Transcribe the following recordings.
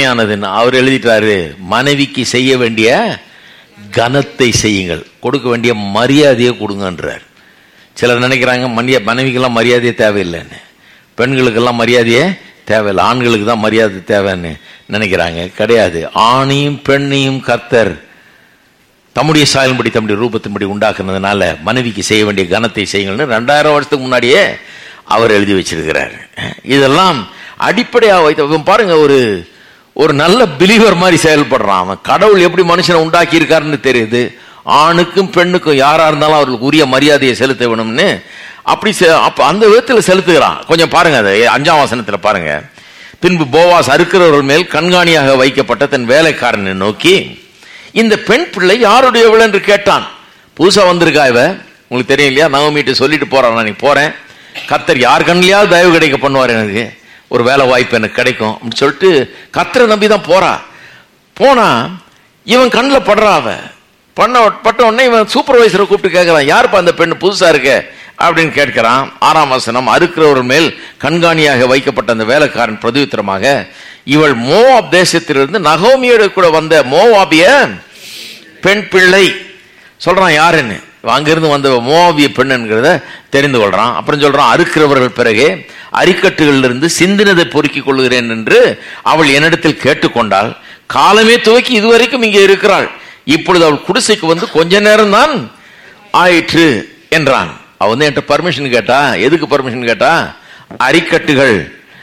நன்மையானதுன்னு அவர் எழுதிட்டாரு மனைவிக்கு செய்ய வேண்டிய கனத்தை செய்யுங்கள் கொடுக்க வேண்டிய மரியாதையை கொடுங்கன்றார் சிலர் நினைக்கிறாங்க மனித மனைவிக்கெல்லாம் மரியாதையே தேவையில்லைன்னு பெண்களுக்கெல்லாம் மரியாதையே தேவையில்லை ஆண்களுக்கு தான் மரியாதை தேவைன்னு நினைக்கிறாங்க கிடையாது ஆணையும் பெண்ணையும் கர்த்தர் தம்முடைய சாயலின்படி தம்முடைய ரூபத்தின்படி உண்டாக்குனதுனால மனைவிக்கு செய்ய வேண்டிய கனத்தை செய்யுங்கள்னு ரெண்டாயிரம் வருஷத்துக்கு முன்னாடியே அவர் எழுதி வச்சிருக்கிறார் இதெல்லாம் அடிப்படையாக வைத்த இவன் பாருங்க ஒரு ஒரு நல்ல பிலீவர் மாதிரி செயல்படுறான் அவன் கடவுள் எப்படி மனுஷனை உண்டாக்கி இருக்காருன்னு தெரியுது ஆணுக்கும் பெண்ணுக்கும் யாரா இருந்தாலும் அவர்களுக்கு உரிய மரியாதையை செலுத்த வேணும்னு அப்படி செ- அப்ப அந்த விதத்தில் செலுத்துகிறான் கொஞ்சம் பாருங்க அதை அஞ்சாம் வசனத்துல பாருங்க பின்பு போவாஸ் அறுக்கிறவர்கள் மேல் கண்காணியாக வைக்கப்பட்ட தன் வேலைக்காரனை நோக்கி இந்த பெண் பிள்ளை யாருடையவள் என்று கேட்டான் புதுசா வந்திருக்கா இவ உங்களுக்கு தெரியும் இல்லையா நவமிட்டு சொல்லிட்டு போறான் நான் இன்னைக்கு போறேன் கர்த்தர் யார் கண்ணிலையாவது தயவு கிடைக்க பண்ணுவார் எனக்கு ஒரு வேலை வாய்ப்பு எனக்கு கிடைக்கும் அப்படின்னு சொல்லிட்டு கர்த்தரை நம்பி தான் போறா போனா இவன் கண்ணில் படுறா அவ பண்ண பட்ட உடனே இவன் சூப்பர்வைசரை கூப்பிட்டு கேட்கறான் யாருப்பா அந்த பெண் புதுசா இருக்க அப்படின்னு கேட்கிறான் ஆறாம் வசனம் அறுக்கிறவர் மேல் கண்காணியாக வைக்கப்பட்ட அந்த வேலைக்காரன் பிரதியுத்தரமாக இவள் மோவாப் தேசத்திலிருந்து நகோமியோட கூட வந்த மோவாபிய பெண் பிள்ளை சொல்றான் யாருன்னு இவன் அங்கிருந்து வந்த மோவாபிய பெண்ணுங்கிறத தெரிந்து கொள்றான் அப்புறம் சொல்றான் அறுக்கிறவர்கள் பிறகு அரிக்கட்டுகளிலிருந்து சிந்தினதை பொறுக்கிக் கொள்கிறேன் என்று அவள் என்னிடத்தில் கேட்டுக்கொண்டாள் காலமே துவக்கி இதுவரைக்கும் இங்கே இருக்கிறாள் இப்பொழுது அவள் குடிசைக்கு வந்து கொஞ்ச நேரம் தான் ஆயிற்று என்றான் அவ வந்து என்கிட்ட பர்மிஷன் கேட்டா எதுக்கு பர்மிஷன் கேட்டா அரிக்கட்டுகள்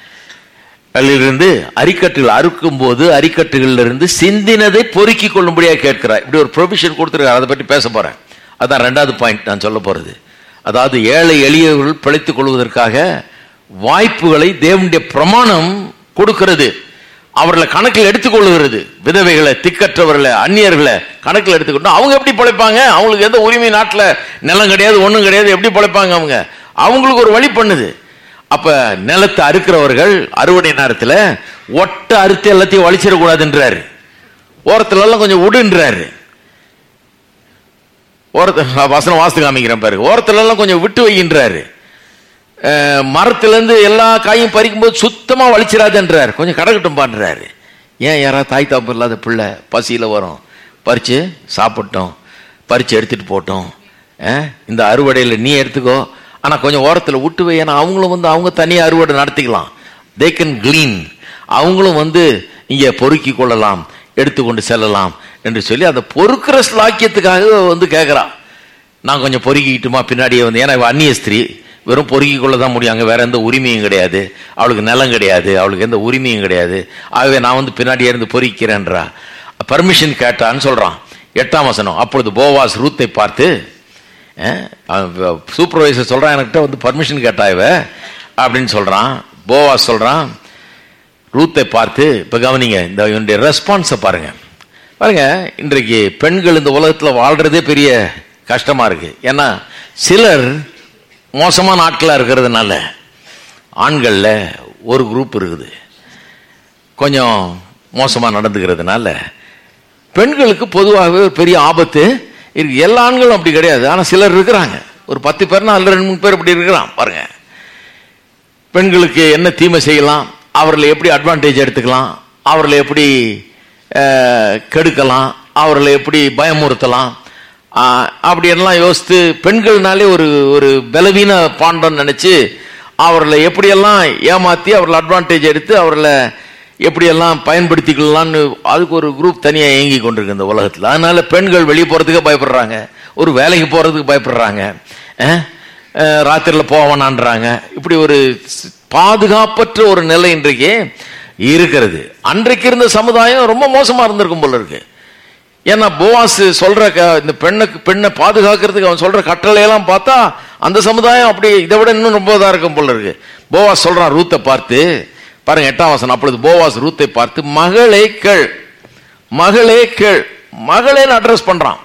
இருந்து அரிக்கட்டுகள் அறுக்கும் போது அரிக்கட்டுகள்ல இருந்து சிந்தினதை பொறுக்கிக் கொள்ளும்படியா கேட்கிறார் இப்படி ஒரு ப்ரொவிஷன் கொடுத்துருக்காரு அதை பற்றி பேச போறேன் அதான் ரெண்டாவது பாயிண்ட் நான் சொல்ல போறது அதாவது ஏழை எளியவர்கள் பிழைத்துக் கொள்வதற்காக வாய்ப்புகளை தேவனுடைய பிரமாணம் கொடுக்கிறது அவர்களை கணக்கில் எடுத்துக்கொள்ளுகிறது விதவைகளை திக்கற்றவர்களை அந்நியர்களை கணக்கில் எடுத்துக்கிட்டோம் அவங்க எப்படி பிழைப்பாங்க அவங்களுக்கு எந்த உரிமை நாட்டில் நிலம் கிடையாது ஒன்றும் கிடையாது எப்படி பிழைப்பாங்க அவங்க அவங்களுக்கு ஒரு வழி பண்ணுது அப்ப நிலத்தை அறுக்கிறவர்கள் அறுவடை நேரத்தில் ஒட்ட அறுத்து எல்லாத்தையும் வலிச்சிடக்கூடாதுன்றாரு ஓரத்துல எல்லாம் கொஞ்சம் விடுன்றாரு ஓரத்தை வசனம் வாஸ்து காமிக்கிறேன் பாருங்க ஓரத்துல எல்லாம் கொஞ்சம் விட்டு வைக்கின்றாரு அஹ், மரத்திலிருந்து எல்லா காயும் பறிக்கும்போது சுத்தமா வலிச்சிடாதுன்றாரு கொஞ்சம் கடக்கட்டும் பான்றாரு ஏன் யாராவது தாய் தாப்பு இல்லாத பிள்ளை பசியில வரும் பறிச்சு சாப்பிட்டோம் பறிச்சு எடுத்துட்டு போட்டோம் அஹ், இந்த அறுவடையில் நீ எடுத்துக்கோ ஆனா கொஞ்சம் ஓரத்தில் விட்டு வை ஏன்னா அவங்களும் வந்து அவங்க தனியாக அறுவடை நடத்திக்கலாம் தே கேன் க்ளீன் அவங்களும் வந்து இங்கே பொறுக்கி கொள்ளலாம் எடுத்துக்கொண்டு செல்லலாம் என்று சொல்லி அந்த பொறுக்கிற ஸ்லாக்கியத்துக்காக வந்து கேட்குறா நான் கொஞ்சம் பொறுக்கிக்கிட்டுமா பின்னாடியே வந்து ஏன்னா இவ அந்நிய ஸ்திரீ வெறும் பொறுக்கிக் கொள்ள தான் முடியும் அங்கே வேற எந்த உரிமையும் கிடையாது அவளுக்கு நிலம் கிடையாது அவளுக்கு எந்த உரிமையும் கிடையாது ஆகவே நான் வந்து பின்னாடியே இருந்து பொறுக்கிறேன்றா பர்மிஷன் கேட்டான்னு சொல்றான் எட்டாம் வசனம் அப்பொழுது போவாஸ் ரூத்தை பார்த்து சூப்பர்வைசர் சொல்றான் என்கிட்ட வந்து பர்மிஷன் கேட்டா இவ அப்படின்னு சொல்றான் போவாஸ் சொல்றான் ரூத்தை பார்த்து இப்ப கவனிங்க இந்த இவனுடைய ரெஸ்பான்ஸை பாருங்க பாருங்க இன்றைக்கு பெண்கள் இந்த உலகத்துல வாழ்றதே பெரிய கஷ்டமா இருக்கு ஏன்னா சிலர் மோசமான ஆட்களா இருக்கிறதுனால ஆண்கள்ல ஒரு குரூப் இருக்குது கொஞ்சம் மோசமா நடந்துக்கிறதுனால பெண்களுக்கு பொதுவாகவே ஒரு பெரிய ஆபத்து இருக்கு எல்லா ஆண்களும் அப்படி கிடையாது ஆனா சிலர் இருக்கிறாங்க ஒரு பத்து பேர்னா அதுல ரெண்டு மூணு பேர் அப்படி இருக்கிறான் பாருங்க பெண்களுக்கு என்ன தீமை செய்யலாம் அவர்களை எப்படி அட்வான்டேஜ் எடுத்துக்கலாம் அவர்களை எப்படி அஹ், கெடுக்கலாம் அவர்களை எப்படி பயமுறுத்தலாம் ஆஹ், அப்படி எல்லாம் யோசித்து பெண்கள்னாலே ஒரு ஒரு பலவீன பாண்டம் நினைச்சு அவர்களை எப்படியெல்லாம் ஏமாத்தி அவர்களை அட்வான்டேஜ் எடுத்து அவர்களை எப்படியெல்லாம் பயன்படுத்திக்கலாம்னு அதுக்கு ஒரு குரூப் தனியாக இயங்கி கொண்டிருக்கு இந்த உலகத்தில் அதனால பெண்கள் வெளியே போகிறதுக்கு பயப்படுறாங்க ஒரு வேலைக்கு போகிறதுக்கு பயப்படுறாங்க அஹ், அஹ், ராத்திரியில் போவானான்றாங்க இப்படி ஒரு ஸ்- பாதுகாப்பற்ற ஒரு நிலை இன்றைக்கு இருக்கிறது அன்றைக்கு இருந்த சமுதாயம் ரொம்ப மோசமா இருந்திருக்கும் போல இருக்கு ஏன்னா போவாஸ் சொல்ற க- இந்த பெண்ணுக்கு பெண்ணை பாதுகாக்கிறதுக்கு அவன் சொல்ற கட்டளையெல்லாம் பார்த்தா அந்த சமுதாயம் அப்படி இதை விட இன்னும் ரொம்ப இதா இருக்கும் போல இருக்கு போவாஸ் சொல்றான் ரூத்தை பார்த்து பாருங்க எட்டாம் வசனம் அப்பொழுது போவாஸ் ரூத்தை பார்த்து மகளே கேள் மகளே கேள் மகளேன்னு அட்ரஸ் பண்றான்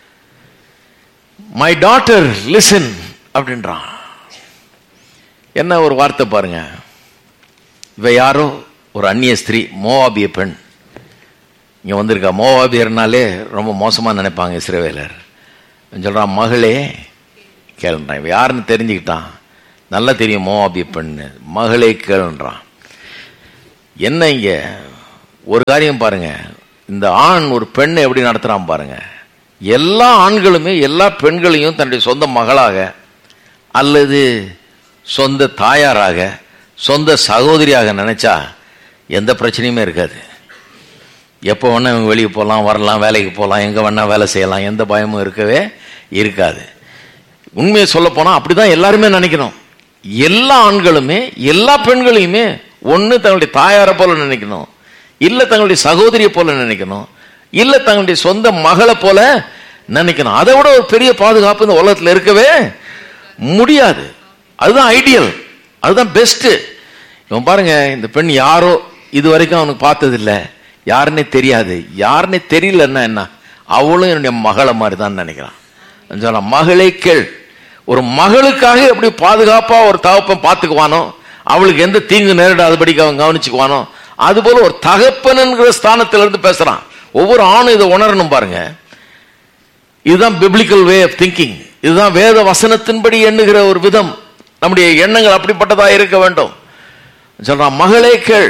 மை டாட்டர் லிசன் அப்படின்றான் என்ன ஒரு வார்த்தை பாருங்க இவ யாரோ ஒரு அந்நிய ஸ்திரீ மோவாபிய பெண் இங்க வந்திருக்கா மோவாபியர்னாலே ரொம்ப மோசமா நினைப்பாங்க இஸ்ரவேலர் அவன் சொல்றான் மகளே கேளுன்றான் இவ யாருன்னு தெரிஞ்சுக்கிட்டான் நல்லா தெரியும் மோவாபிய பெண் மகளே கேளுன்றான் என்ன இங்க ஒரு காரியம் பாருங்க இந்த ஆண் ஒரு பெண்ணை எப்படி நடத்துறான் பாருங்க எல்லா ஆண்களுமே எல்லா பெண்களையும் தன்னுடைய சொந்த மகளாக அல்லது சொந்த தாயாராக சொந்த சகோதரியாக நினைச்சா எந்த பிரச்சனையுமே இருக்காது எப்போ வேணா இவங்க வெளியே போகலாம் வரலாம் வேலைக்கு போகலாம் எங்கே வேணா வேலை செய்யலாம் எந்த பயமும் இருக்கவே இருக்காது உண்மையை சொல்ல போனால் அப்படிதான் எல்லாருமே நினைக்கணும் எல்லா ஆண்களுமே எல்லா பெண்களையுமே ஒன்று தங்களுடைய தாயாரை போல நினைக்கணும் இல்லை தங்களுடைய சகோதரியை போல நினைக்கணும் இல்லை தங்களுடைய சொந்த மகளை போல நினைக்கணும் அதை விட ஒரு பெரிய பாதுகாப்பு இந்த உலகத்தில் இருக்கவே முடியாது அதுதான் ஐடியல் அதுதான் பெஸ்ட் இவன் பாருங்க இந்த பெண் யாரோ இது வரைக்கும் அவனுக்கு பார்த்ததில்ல யாருன்னே தெரியாது யாருன்னே தெரியலன்னா என்ன அவளும் என்னுடைய மகளை மாதிரி தான் நினைக்கிறான் சொன்னா மகளை கேள் ஒரு மகளுக்காக எப்படி பாதுகாப்பா ஒரு தகப்பன் பார்த்துக்குவானோ அவளுக்கு எந்த தீங்கு நேரிடாதபடிக்கு அவன் கவனிச்சுக்குவானோ அது போல ஒரு தகப்பனுங்கிற ஸ்தானத்துல இருந்து பேசுறான் ஒவ்வொரு ஆணும் இதை உணரணும் பாருங்க இதுதான் பிப்ளிக்கல் வே ஆஃப் திங்கிங் இதுதான் வேத வசனத்தின்படி எண்ணுகிற ஒரு விதம் நம்முடைய எண்ணங்கள் அப்படிப்பட்டதா இருக்க வேண்டும் சொல்றான் மகளே கேள்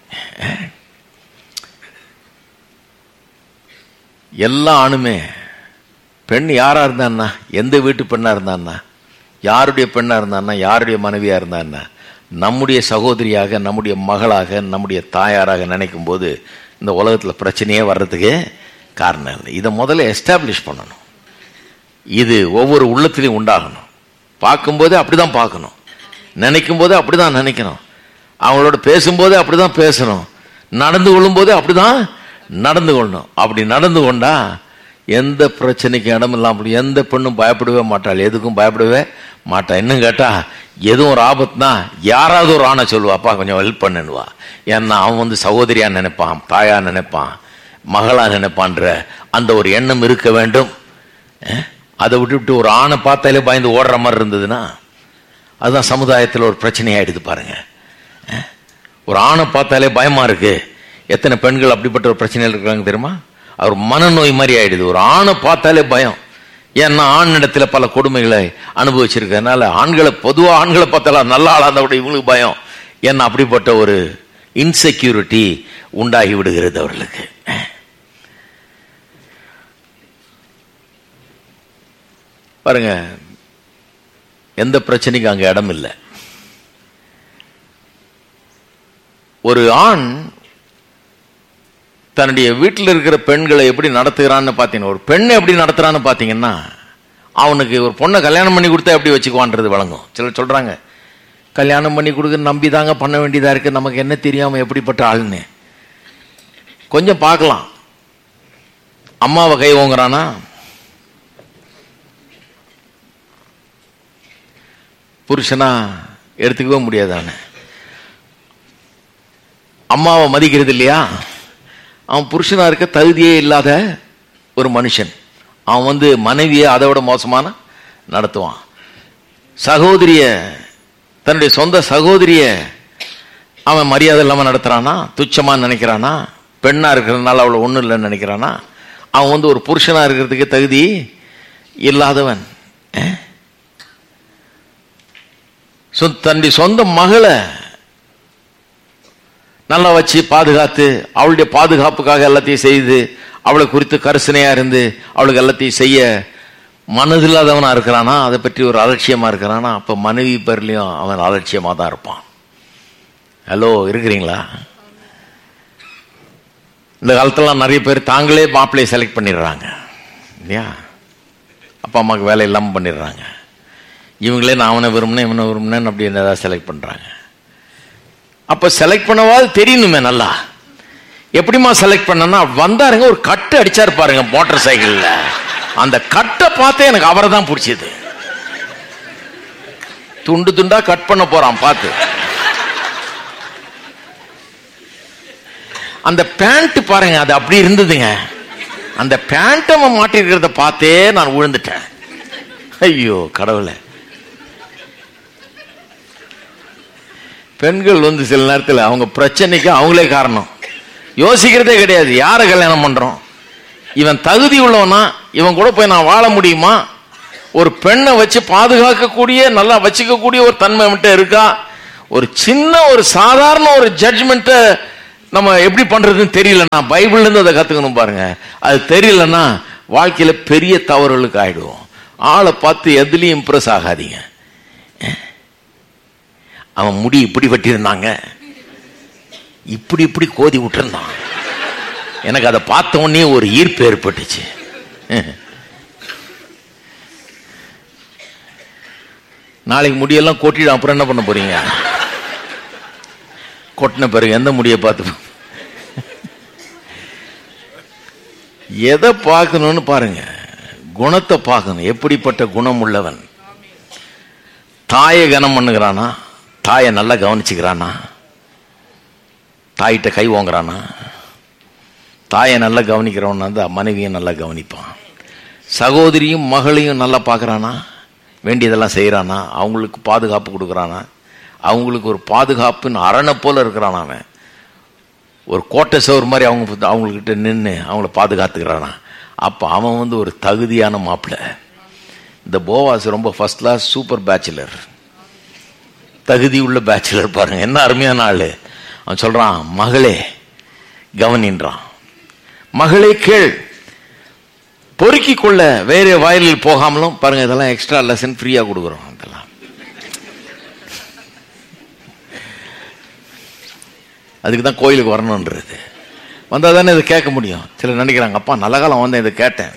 எல்லா ஆணுமே பெண் யாரா இருந்தான்னா எந்த வீட்டு பெண்ணா இருந்தான்னா யாருடைய பெண்ணா இருந்தான்னா யாருடைய மனைவியா இருந்தான்னா நம்முடைய சகோதரியாக நம்முடைய மகளாக நம்முடைய தாயாராக நினைக்கும் போது இந்த உலகத்துல பிரச்சனையே வர்றதுக்கு காரணம் இல்லை இதை முதல்ல எஸ்டாப்ளிஷ் பண்ணணும் இது ஒவ்வொரு உள்ளத்திலையும் உண்டாகணும் பார்க்கும்போதே அப்படிதான் பார்க்கணும் நினைக்கும் போதே அப்படிதான் நினைக்கணும் அவங்களோட பேசும்போதே அப்படிதான் பேசணும் நடந்து கொள்ளும்போதே அப்படிதான் நடந்து கொள்ளணும் அப்படி நடந்து கொண்டா எந்த பிரச்சனைக்கும் இடம் இல்லாம அப்படி எந்த பெண்ணும் பயப்படவே மாட்டாள் எதுக்கும் பயப்படவே மாட்டா இன்னும் கேட்டா எதுவும் ஒரு ஆபத்துனா யாராவது ஒரு ஆணை சொல்லுவாப்பா கொஞ்சம் ஹெல்ப் பண்ணுவா ஏன்னா அவன் வந்து சகோதரியா நினைப்பான் தாயா நினைப்பான் மகளா நினைப்பான்ற அந்த ஒரு எண்ணம் இருக்க வேண்டும் அஹ்? அதை விட்டுவிட்டு ஒரு ஆணை பார்த்தாலே பயந்து ஓடுற மாதிரி இருந்ததுன்னா அதுதான் சமுதாயத்தில் ஒரு பிரச்சனையாயிடுது பாருங்க அஹ்? ஒரு ஆணை பார்த்தாலே பயமா இருக்கு எத்தனை பெண்கள் அப்படிப்பட்ட ஒரு பிரச்சனையில் இருக்கிறாங்க தெரியுமா அவர் மனநோய் மாதிரி ஆயிடுது ஒரு ஆணை பார்த்தாலே பயம் ஏன்னா ஆண் இடத்துல பல கொடுமைகளை அனுபவிச்சிருக்கனால ஆண்களை பொதுவா ஆண்களை பார்த்தாலும் நல்ல ஆளா இருந்தா கூட இவங்களுக்கு பயம் ஏன்னா அப்படிப்பட்ட ஒரு இன்செக்யூரிட்டி உண்டாகி விடுகிறது அவர்களுக்கு பாருங்க எந்த பிரச்சனைக்கும் அங்க இடம் இல்லை ஒரு ஆண் தன்னுடைய வீட்டில் இருக்கிற பெண்களை எப்படி நடத்துகிறான்னு பார்த்தீங்கன்னா ஒரு பெண்ணை எப்படி நடத்துறான்னு பார்த்தீங்கன்னா அவனுக்கு ஒரு பொண்ணை கல்யாணம் பண்ணி கொடுத்தா எப்படி வச்சுக்குவான்றது வழங்கும் சிலர் சொல்றாங்க கல்யாணம் பண்ணி கொடுக்க நம்பி தாங்க பண்ண வேண்டியதா இருக்கு நமக்கு என்ன தெரியாம எப்படிப்பட்ட ஆளுன்னு கொஞ்சம் பார்க்கலாம் அம்மாவை கை ஓங்குறானா புருஷனா எடுத்துக்கவே முடியாதானே அம்மாவை மதிக்கிறது இல்லையா அவன் புருஷனா இருக்க தகுதியே இல்லாத ஒரு மனுஷன் அவன் வந்து மனைவியை அதை விட மோசமான நடத்துவான் சகோதரிய தன்னுடைய சொந்த சகோதரிய அவன் மரியாதை இல்லாம நடத்துறானா துச்சமா நினைக்கிறானா பெண்ணா இருக்கிறதுனால அவளை ஒண்ணும் இல்லைன்னு நினைக்கிறானா அவன் வந்து ஒரு புருஷனா இருக்கிறதுக்கு தகுதி இல்லாதவன் அஹ்? சொ- தன்னுடைய சொந்த மகளை நல்லா வச்சு பாதுகாத்து அவளுடைய பாதுகாப்புக்காக எல்லாத்தையும் செய்து அவளை குறித்து கரிசனையா இருந்து அவளுக்கு எல்லாத்தையும் செய்ய மனதில்லாதவனா இருக்கிறானா அதை பற்றி ஒரு அலட்சியமா இருக்கிறானா அப்ப மனைவி பேர்லயும் அவன் அலட்சியமா தான் இருப்பான் ஹலோ இருக்கிறீங்களா இந்த காலத்துலாம் நிறைய பேர் தாங்களே மாப்பிள்ளையை செலக்ட் பண்ணிடுறாங்க இல்லையா அப்பா அம்மாவுக்கு வேலை இல்லாமல் பண்ணிடுறாங்க இவங்களே நான் அவனை விரும்பினேன் இவனை விரும்பினேன் அப்படின்னு ஏதாவது செலக்ட் பண்றாங்க அப்ப செலக்ட் பண்ணவாது தெரியணுமே நல்லா எப்படிமா செலக்ட் பண்ணனா வந்தாருங்க ஒரு கட்டு அடிச்சாரு பாருங்க மோட்டார் சைக்கிள்ல அந்த கட்டை பார்த்தே எனக்கு அவரை தான் பிடிச்சது துண்டு துண்டா கட் பண்ண போறான் பார்த்து அந்த பேண்ட் பாருங்க அது அப்படி இருந்ததுங்க அந்த பேண்ட் அவன் மாட்டிருக்கிறத பார்த்தே நான் விழுந்துட்டேன் ஐயோ கடவுளே பெண்கள் வந்து சில நேரத்தில் அவங்க பிரச்சனைக்கு அவங்களே காரணம் யோசிக்கிறதே கிடையாது யாரை கல்யாணம் பண்றோம் இவன் தகுதி உள்ளவனா இவன் கூட போய் நான் வாழ முடியுமா ஒரு பெண்ணை வச்சு பாதுகாக்கக்கூடிய நல்லா வச்சுக்கக்கூடிய ஒரு தன்மை மட்டும் இருக்கா ஒரு சின்ன ஒரு சாதாரண ஒரு ஜட்ஜ்மெண்ட்டை நம்ம எப்படி பண்றதுன்னு தெரியலன்னா பைபிள்ல இருந்து அதை கத்துக்கணும் பாருங்க அது தெரியலன்னா வாழ்க்கையில பெரிய தவறுகளுக்கு ஆயிடுவோம் ஆளை பார்த்து எதுலயும் இம்ப்ரெஸ் ஆகாதீங்க அவன் முடி இப்படி வெட்டியிருந்தாங்க இப்படி இப்படி கோதி விட்டுருந்தான் எனக்கு அதை பார்த்த உடனே ஒரு ஈர்ப்பு ஏற்பட்டுச்சு நாளைக்கு முடியெல்லாம் கொட்டிடும் அப்புறம் என்ன பண்ண போறீங்க கொட்டின பிறகு எந்த முடியை பார்த்து எதை பார்க்கணும்னு பாருங்க குணத்தை பார்க்கணும் எப்படிப்பட்ட குணம் உள்ளவன் தாயை கனம் பண்ணுகிறானா தாயை நல்லா கவனிச்சுக்கிறானா தாயிட்ட கை ஓங்குறானா தாயை நல்லா கவனிக்கிறவன் வந்து மனைவியும் நல்லா கவனிப்பான் சகோதரியும் மகளையும் நல்லா பார்க்குறானா வேண்டியதெல்லாம் செய்கிறானா அவங்களுக்கு பாதுகாப்பு கொடுக்குறானா அவங்களுக்கு ஒரு பாதுகாப்புன்னு அரணை போல இருக்கிறான் அவன் ஒரு கோட்டை சோர் மாதிரி அவங்க அவங்கக்கிட்ட நின்று அவங்கள பாதுகாத்துக்கிறானா அப்போ அவன் வந்து ஒரு தகுதியான மாப்பிள்ளை இந்த போவாஸ் ரொம்ப ஃபர்ஸ்ட் கிளாஸ் சூப்பர் பேச்சுலர் தகுதி உள்ள பேச்சுலர் பாருங்க என்ன அருமையான ஆளு அவன் சொல்றான் மகளே கவனின்றான் மகளே கேள் பொறுக்கி கொள்ள வேற வயலில் போகாமலும் பாருங்க இதெல்லாம் எக்ஸ்ட்ரா லெசன் ஃப்ரீயா கொடுக்குறோம் இதெல்லாம் அதுக்கு தான் கோயிலுக்கு வரணுன்றது வந்தால் தானே இதை கேட்க முடியும் சிலர் நினைக்கிறாங்க அப்பா நல்ல காலம் வந்தேன் இதை கேட்டேன்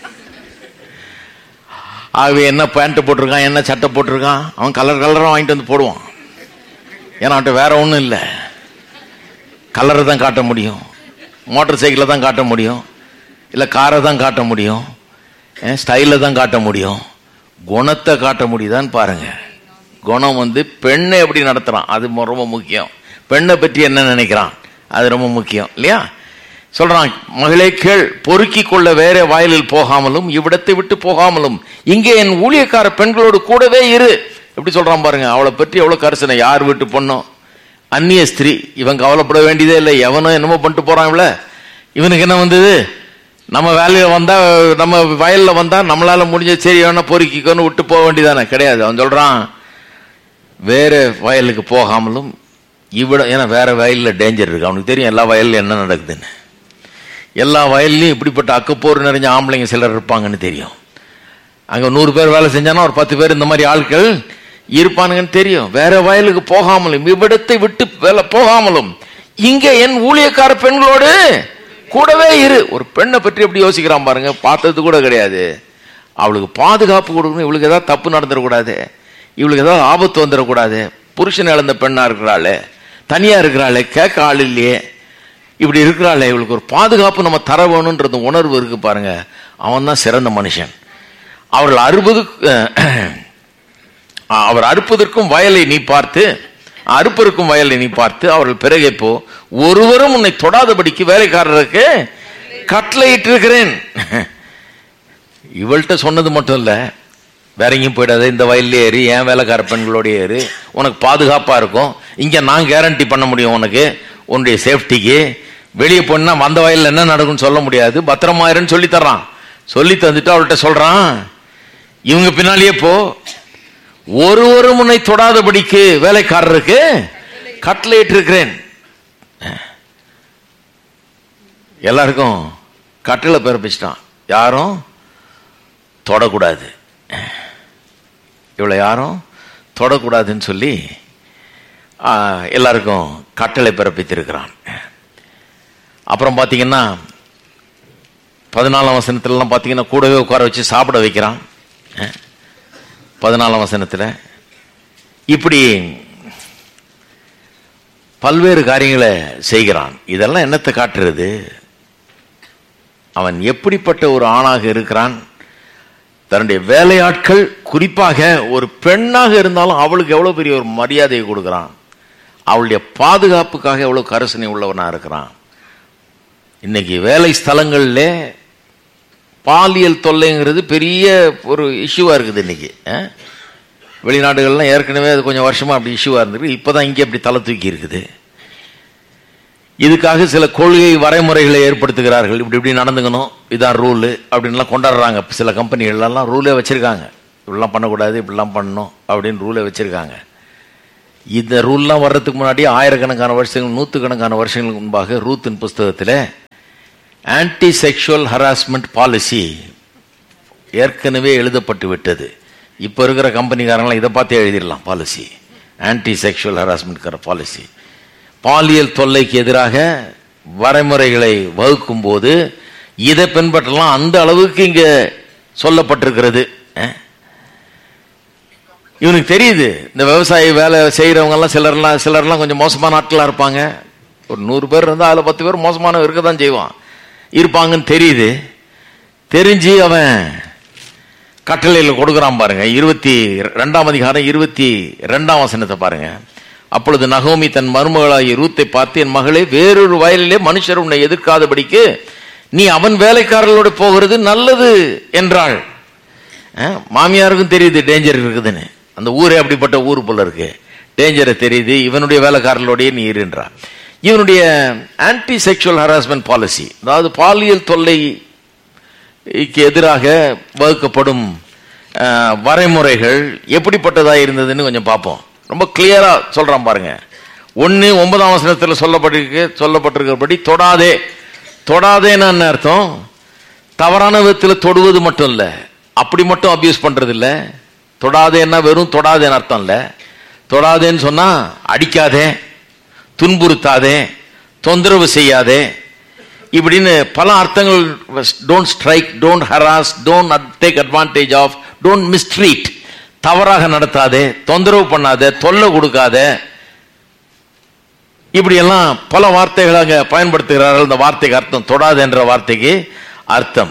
ஆகவே என்ன பேண்ட் போட்டிருக்கான் என்ன சட்டை போட்டிருக்கான் அவன் கலர் கலராக வாங்கிட்டு வந்து போடுவான் ஏன்னா அவன்கிட்ட வேற ஒன்றும் இல்லை கலரை தான் காட்ட முடியும் மோட்டார் சைக்கிளை தான் காட்ட முடியும் இல்லை காரை தான் காட்ட முடியும் ஸ்டைலில் தான் காட்ட முடியும் குணத்தை காட்ட முடியுதான்னு பாருங்க குணம் வந்து பெண்ணை எப்படி நடத்துறான் அது ரொம்ப முக்கியம் பெண்ணை பற்றி என்ன நினைக்கிறான் அது ரொம்ப முக்கியம் இல்லையா சொல்றான் மகளே கேள் பொறுக்கி கொள்ள வேற வயலில் போகாமலும் இவ்விடத்தை விட்டு போகாமலும் இங்கே என் ஊழியக்கார பெண்களோடு கூடவே இரு எப்படி சொல்றான் பாருங்க அவளை பற்றி எவ்வளவு கரிசனை யார் வீட்டு பொண்ணும் அந்நிய ஸ்திரீ இவன் கவலைப்பட வேண்டியதே இல்லை எவனும் என்னமோ பண்ணிட்டு போறான் இவள இவனுக்கு என்ன வந்தது நம்ம வேலையில வந்தா நம்ம வயல்ல வந்தா நம்மளால முடிஞ்ச சரி வேணா பொறுக்கிக்கோன்னு விட்டு போக வேண்டியதானே கிடையாது அவன் சொல்றான் வேற வயலுக்கு போகாமலும் இவ்விட ஏன்னா வேற வயலில் டேஞ்சர் இருக்கு அவனுக்கு தெரியும் எல்லா வயல்ல என்ன நடக்குதுன்னு எல்லா வயல்லையும் இப்படிப்பட்ட அக்கப்போர் நிறைஞ்ச ஆம்பளைங்க சிலர் இருப்பாங்கன்னு தெரியும் அங்கே நூறு பேர் வேலை செஞ்சானா ஒரு பத்து பேர் இந்த மாதிரி ஆட்கள் இருப்பானுங்கன்னு தெரியும் வேற வயலுக்கு போகாமலும் இவ்விடத்தை விட்டு வேலை போகாமலும் இங்க என் ஊழியக்கார பெண்களோடு கூடவே இரு ஒரு பெண்ணை பற்றி எப்படி யோசிக்கிறான் பாருங்க பார்த்தது கூட கிடையாது அவளுக்கு பாதுகாப்பு கொடுக்கணும் இவளுக்கு ஏதாவது தப்பு நடந்துடக்கூடாது இவளுக்கு ஏதாவது ஆபத்து வந்துடக்கூடாது புருஷன் இழந்த பெண்ணா இருக்கிறாளே தனியா இருக்கிறாளே கேட்க ஆள் இல்லையே இப்படி இருக்கிறாளே இவளுக்கு ஒரு பாதுகாப்பு நம்ம தர வேணுன்றது உணர்வு இருக்கு பாருங்க அவன் தான் சிறந்த மனுஷன் அவர்கள் அறுபது அவர் அறுப்பதற்கும் வயலை நீ பார்த்து அறுப்பதற்கும் வயலை நீ பார்த்து அவர்கள் பிறகு போ ஒருவரும் உன்னை தொடாதபடிக்கு வேலைக்காரருக்கு கட்டளையிட்டு இருக்கிறேன் இவள்கிட்ட சொன்னது மட்டும் இல்ல வேற எங்கேயும் போயிடாத இந்த வயல்ல ஏறி என் வேலைக்கார பெண்களோட ஏறு உனக்கு பாதுகாப்பா இருக்கும் இங்க நான் கேரண்டி பண்ண முடியும் உனக்கு உன்னுடைய சேஃப்டிக்கு வெளியே போனா வந்த வயல்ல என்ன நடக்கும்னு சொல்ல முடியாது பத்திரமாயிருன்னு சொல்லி தர்றான் சொல்லி தந்துட்டு அவள்கிட்ட சொல்றான் இவங்க பின்னாலேயே போ ஒரு முன்னை தொடாதபடிக்கு வேலைக்காரருக்கு கட்டளையிட்டு இருக்கிறேன் எல்லாருக்கும் கட்டளை பிறப்பிச்சிட்டான் யாரும் தொடக்கூடாது இவளை யாரும் தொடக்கூடாதுன்னு சொல்லி எல்லாருக்கும் கட்டளை பிறப்பித்திருக்கிறான் அப்புறம் பார்த்தீங்கன்னா பதினாலாம் வசனத்துலலாம் பார்த்தீங்கன்னா கூடவே உட்கார வச்சு சாப்பிட வைக்கிறான் பதினாலாம் வசனத்தில் இப்படி பல்வேறு காரியங்களை செய்கிறான் இதெல்லாம் என்னத்தை காட்டுறது அவன் எப்படிப்பட்ட ஒரு ஆணாக இருக்கிறான் தன்னுடைய வேலையாட்கள் குறிப்பாக ஒரு பெண்ணாக இருந்தாலும் அவளுக்கு எவ்வளவு பெரிய ஒரு மரியாதையை கொடுக்கிறான் அவளுடைய பாதுகாப்புக்காக எவ்வளவு கரசனை உள்ளவனா இருக்கிறான் இன்னைக்கு வேலை ஸ்தலங்கள்ல பாலியல் தொல்லைங்கிறது பெரிய ஒரு இஷ்யூவா இருக்குது இன்னைக்கு வெளிநாடுகள்லாம் ஏற்கனவே அது கொஞ்சம் வருஷமா அப்படி இஷ்யூவா இருந்திருக்கு இப்பதான் இங்கே அப்படி தலை தூக்கி இருக்குது இதுக்காக சில கொள்கை வரைமுறைகளை ஏற்படுத்துகிறார்கள் இப்படி இப்படி நடந்துக்கணும் இதான் ரூலு அப்படின்லாம் கொண்டாடுறாங்க சில கம்பெனிகள்லாம் ரூலே வச்சிருக்காங்க இப்படிலாம் பண்ணக்கூடாது இப்படிலாம் பண்ணணும் அப்படின்னு ரூலே வச்சிருக்காங்க இந்த ரூல்லாம் வர்றதுக்கு முன்னாடி ஆயிரக்கணக்கான வருஷங்கள் நூற்றுக்கணக்கான வருஷங்களுக்கு முன்பாக ரூத்தின் புஸ்தகத்தில் ஆன்டி செக்ஷுவல் ஹராஸ்மெண்ட் பாலிசி ஏற்கனவே எழுதப்பட்டு விட்டது இப்போ இருக்கிற கம்பெனிக்காரங்களாம் இதை பார்த்தே எழுதிடலாம் policy anti sexual harassment policy பாலியல் தொல்லைக்கு எதிராக வரைமுறைகளை வகுக்கும் போது இதை பின்பற்றலாம் அந்த அளவுக்கு இங்க சொல்லப்பட்டிருக்கிறது அஹ். இவனுக்கு தெரியுது இந்த விவசாய வேலை செய்யறவங்க எல்லாம் சிலர்லாம் சிலர்லாம் கொஞ்சம் மோசமான ஆட்களா இருப்பாங்க ஒரு நூறு பேர் இருந்தால் அதில் பத்து பேர் மோசமானவன் இருக்க தான் செய்வான் இருப்பாங்கன்னு தெரியுது தெரிஞ்சு அவன் கட்டளையில் கொடுக்குறான் பாருங்க இருபத்தி ரெண்டாம் அதிகாரம் இருபத்தி ரெண்டாம் வசனத்தை பாருங்க அப்பொழுது நகோமி தன் மருமகளாகிய ரூத்தை பார்த்து என் மகளே வேறொரு வயலிலே மனுஷர் உன்னை எதிர்க்காதபடிக்கு நீ அவன் வேலைக்காரர்களோட போகிறது நல்லது என்றாள் அஹ், மாமியாருக்கும் தெரியுது டேஞ்சர் இருக்குதுன்னு அந்த ஊரே அப்படிப்பட்ட ஊர் போல இருக்கு டேஞ்சரை தெரியுது இவனுடைய வேலைக்காரர்களோடய நீ இருன்றா இவனுடைய ஆன்டி செக்ஷுவல் ஹராஸ்மெண்ட் பாலிசி அதாவது பாலியல் தொல்லை க்கு எதிராக வகுக்கப்படும் அஹ், வரைமுறைகள் எப்படிப்பட்டதா இருந்ததுன்னு கொஞ்சம் பார்ப்போம் ரொம்ப கிளியரா சொல்றான் பாருங்க ஒன்னு ஒன்பதாம் வசனத்தில் சொல்லப்பட்டிருக்கு சொல்லப்பட்டிருக்கிறபடி தொடாதே தொடாதேன்னு என்ன அர்த்தம் தவறான விதத்தில் தொடுவது மட்டும் இல்ல அப்படி மட்டும் அபியூஸ் பண்றது இல்ல தொடாதேன்னா வெறும் தொடாதேன்னு அர்த்தம் இல்ல தொடாதேன்னு சொன்னா அடிக்காதே துன்புறுத்தாதே தொந்தரவு செய்யாதே இப்படின்னு பல அர்த்தங்கள் don't strike don't harass don't take advantage of don't mistreat தவறாக நடத்தாதே தொந்தரவு பண்ணாதே தொல்லை கொடுக்காத இப்படி எல்லாம் பல வார்த்தைகள் அங்க பயன்படுத்துகிறார்கள் இந்த வார்த்தைக்கு அர்த்தம் தொடாது என்ற வார்த்தைக்கு அர்த்தம்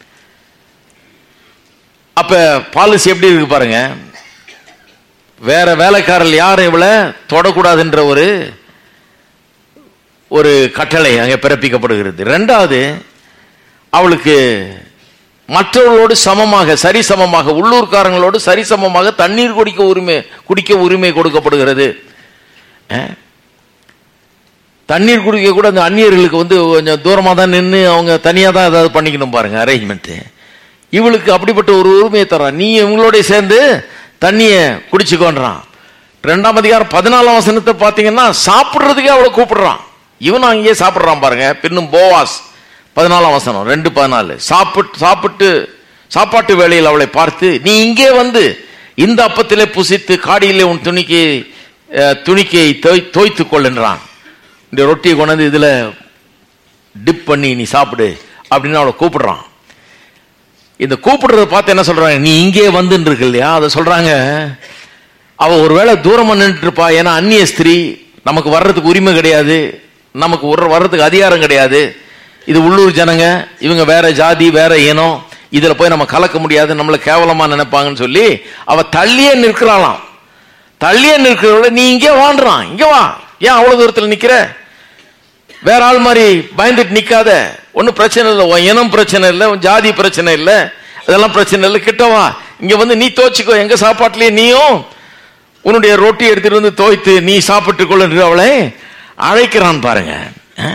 அப்ப பாலிசி எப்படி இருக்கு பாருங்க வேற வேலைக்காரர்கள் யாரும் இவளை தொடக்கூடாதுன்ற ஒரு ஒரு கட்டளை அங்கே பிறப்பிக்கப்படுகிறது ரெண்டாவது அவளுக்கு மற்றவர்களோடு சமமாக சரிசமமாக உள்ளூர்காரங்களோடு சரிசமமாக தண்ணீர் குடிக்க உரிமை குடிக்க உரிமை கொடுக்கப்படுகிறது அஹ்? தண்ணீர் குடிக்க கூட அந்த அந்நியர்களுக்கு வந்து கொஞ்சம் தூரமாக தான் நின்று அவங்க தனியாக தான் ஏதாவது பண்ணிக்கணும் பாருங்க அரேஞ்ச்மெண்ட்டு இவளுக்கு அப்படிப்பட்ட ஒரு உரிமையை தரான் நீ இவங்களோட சேர்ந்து தண்ணியை குடிச்சுக்கோன்றான் ரெண்டாம் அதிகாரம் பதினாலாம் வசனத்தை பார்த்தீங்கன்னா சாப்பிட்றதுக்கே அவளை கூப்பிடுறான் இவன் அங்கேயே சாப்பிட்றான் பாருங்க பின்னும் போவாஸ் பதினாலாம் வசனம் ரெண்டு பதினாலு சாப்பிட்டு சாப்பிட்டு சாப்பாட்டு வேளையில் அவளை பார்த்து நீ இங்கே வந்து இந்த அப்பத்திலே புசித்து காடியிலே உன் துணிக்கு அஹ், துணிக்கை தோய் தோய்த்து கொள்ளுன்றான் இந்த ரொட்டியை கொண்டாந்து இதுல டிப் பண்ணி நீ சாப்பிடு அப்படின்னு அவளை கூப்பிடுறான் இந்த கூப்பிடுறத பார்த்து என்ன சொல்றாங்க நீ இங்கே வந்துன்னு இருக்கு இல்லையா அதை சொல்றாங்க அவ ஒருவேளை தூரமா நின்றுட்டு இருப்பா ஏன்னா அந்நிய ஸ்திரீ நமக்கு வர்றதுக்கு உரிமை கிடையாது நமக்கு ஒரு வர்றதுக்கு அதிகாரம் கிடையாது இது உள்ளூர் ஜனங்க இவங்க வேற ஜாதி வேற இனம் இதுல போய் நம்ம கலக்க முடியாது நம்மள கேவலமா நினைப்பாங்கன்னு சொல்லி அவ தள்ளியே நிற்கிறாளாம் தள்ளியே நிற்கிறவள நீ இங்கே வாண்டுறான் இங்க வா ஏன் அவ்வளவு தூரத்துல நிக்கிற வேற ஆள் மாதிரி பயந்துட்டு நிக்காத ஒன்றும் பிரச்சனை இல்லை உன் இனம் பிரச்சனை இல்லை உன் ஜாதி பிரச்சனை இல்லை அதெல்லாம் பிரச்சனை இல்லை கிட்ட வா இங்க வந்து நீ தோச்சுக்கோ எங்க சாப்பாட்டுலயே நீயும் உன்னுடைய ரொட்டி எடுத்துட்டு வந்து தோய்த்து நீ சாப்பிட்டு கொள்ள அவளை அழைக்கிறான் பாருங்க அஹ்?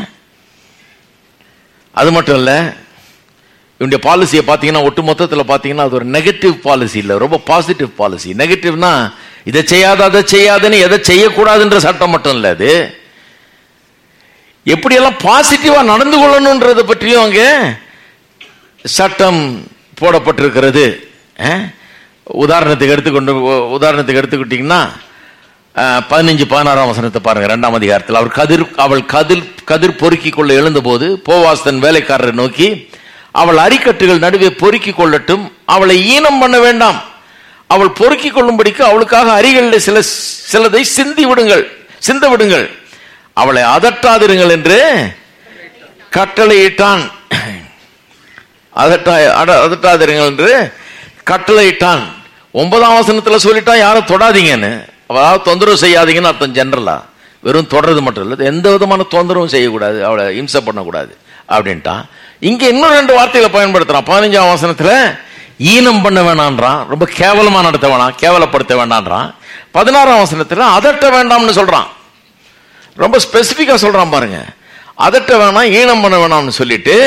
அது மட்டும் இல்ல இவனுடைய பாலிசியை பார்த்தீங்கன்னா ஒட்டு மொத்தத்தில் பார்த்தீங்கன்னா அது ஒரு நெகட்டிவ் பாலிசி இல்லை ரொம்ப பாசிட்டிவ் பாலிசி நெகட்டிவ்னா இதை செய்யாத அதை செய்யாதுன்னு எதை செய்யக்கூடாதுன்ற சட்டம் மட்டும் இல்லை அது எப்படியெல்லாம் பாசிட்டிவா நடந்து கொள்ளணுன்றதை பற்றியும் அங்க சட்டம் போடப்பட்டிருக்கிறது அஹ்? உதாரணத்துக்கு எடுத்துக்கொண்டு உதாரணத்துக்கு எடுத்துக்கிட்டீங்கன்னா அஹ், பதினஞ்சு பதினாறாம் வசனத்தை பாருங்க ரெண்டாம் அதிகாரத்தில் அவர் கதிர் அவள் கதிர் கதிர் பொறுக்கி கொள்ள எழுந்தபோது போவாஸ் தன் வேலைக்காரரை நோக்கி அவள் அரிக்கட்டுகள் நடுவே பொறுக்கி கொள்ளட்டும் அவளை ஈனம் பண்ண வேண்டாம் அவள் பொறுக்கிக் கொள்ளும்படிக்கு அவளுக்காக அரிகளில் சில சிலதை சிந்தி விடுங்கள் சிந்த விடுங்கள் அவளை அதட்டாதிருங்கள் என்று கட்டளையிட்டான் அதட்டா அட- அதட்டாதிருங்கள் என்று கட்டளையிட்டான் ஒன்பதாம் வசனத்துல சொல்லிட்டான் யாரும் தொடாதீங்கன்னு அதாவது தொந்தரவு செய்யாதீங்கன்னு அர்த்தம் ஜெனரலா வெறும் தொடர்றது மட்டும் இல்லை எந்த விதமான தொந்தரவும் செய்யக்கூடாது அவளை இம்சை பண்ணக்கூடாது அப்படின்ட்டான் இங்க இன்னும் ரெண்டு வார்த்தைகளை பயன்படுத்துறான் பதினஞ்சாம் வசனத்துல ஈனம் பண்ண வேணான்றான் ரொம்ப கேவலமா நடத்த வேணாம் கேவலப்படுத்த வேண்டான்றான் பதினாறாம் வசனத்துல அதட்ட வேண்டாம்னு சொல்றான் ரொம்ப ஸ்பெசிபிக்கா சொல்றான் பாருங்க அதட்ட வேணாம் ஈனம் பண்ண வேணாம்னு சொல்லிட்டு